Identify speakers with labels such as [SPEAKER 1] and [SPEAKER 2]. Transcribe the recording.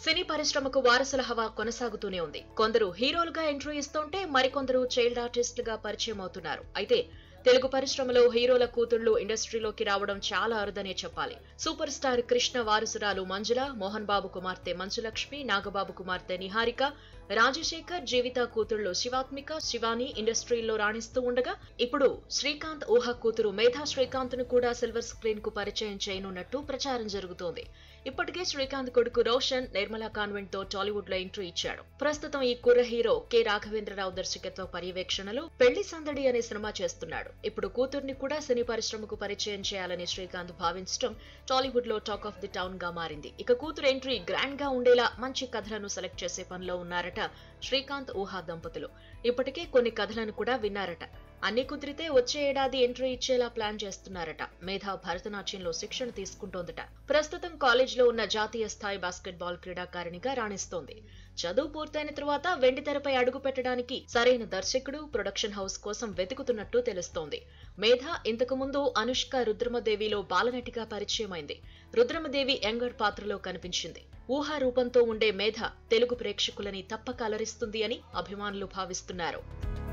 [SPEAKER 1] సినీ పరిశ్రమకు వారసుల హవా కొనసాగుతూనే ఉంది కొందరు హీరోలుగా ఎంట్రీ ఇస్తుంటే మరికొందరు చైల్డ్ ఆర్టిస్టులుగా పరిచయం అవుతున్నారు అయితే తెలుగు పరిశ్రమలో హీరోల కూతుళ్లు ఇండస్ట్రీలోకి రావడం చాలా అరుదనే చెప్పాలి సూపర్ స్టార్ కృష్ణ వారసురాలు మంజుల మోహన్ బాబు కుమార్తె మంచులక్ష్మి నాగబాబు కుమార్తె నిహారిక రాజశేఖర్ జీవిత కూతుళ్లు శివాత్మిక శివాని ఇండస్ట్రీలో రాణిస్తూ ఉండగా ఇప్పుడు శ్రీకాంత్ ఊహ కూతురు మేధా శ్రీకాంత్ ను కూడా సిల్వర్ స్క్రీన్ కు పరిచయం చేయనున్నట్టు ప్రచారం జరుగుతోంది ఇప్పటికే శ్రీకాంత్ కొడుకు రోషన్ నిర్మలా కాన్వెంట్ తో టాలీవుడ్ లో ఎంట్రీ ఇచ్చాడు ప్రస్తుతం ఈ కుర్ర హీరో కె రాఘవేంద్రరావు దర్శకత్వ పర్యవేక్షణలో పెళ్లి సందడి అనే సినిమా చేస్తున్నాడు ఇప్పుడు కూతుర్ని కూడా సినీ పరిశ్రమకు పరిచయం చేయాలని శ్రీకాంత్ భావించడం టాలీవుడ్ లో టాక్ ఆఫ్ ది టౌన్ గా మారింది ఇక కూతురు ఎంట్రీ గ్రాండ్ గా ఉండేలా మంచి కథలను సెలెక్ట్ చేసే పనిలో ఉన్నారట శ్రీకాంత్ ఊహా దంపతులు ఇప్పటికే కొన్ని కథలను కూడా విన్నారట అన్ని కుదిరితే వచ్చే ఏడాది ఎంట్రీ ఇచ్చేలా ప్లాన్ చేస్తున్నారట మేధా భరతనాట్యంలో శిక్షణ తీసుకుంటోందట ప్రస్తుతం కాలేజ్లో ఉన్న జాతీయ స్థాయి బాస్కెట్బాల్ క్రీడాకారిణిగా రాణిస్తోంది చదువు పూర్తయిన తరువాత వెండి తెరపై అడుగు పెట్టడానికి సరైన దర్శకుడు ప్రొడక్షన్ హౌస్ కోసం వెతుకుతున్నట్టు తెలుస్తోంది మేధ ఇంతకు ముందు అనుష్క రుద్రమదేవిలో బాలనటిగా పరిచయమైంది రుద్రమదేవి యంగర్ పాత్రలో కనిపించింది ఊహా రూపంతో ఉండే మేధ తెలుగు ప్రేక్షకులని తప్పక అలరిస్తుంది అని అభిమానులు భావిస్తున్నారు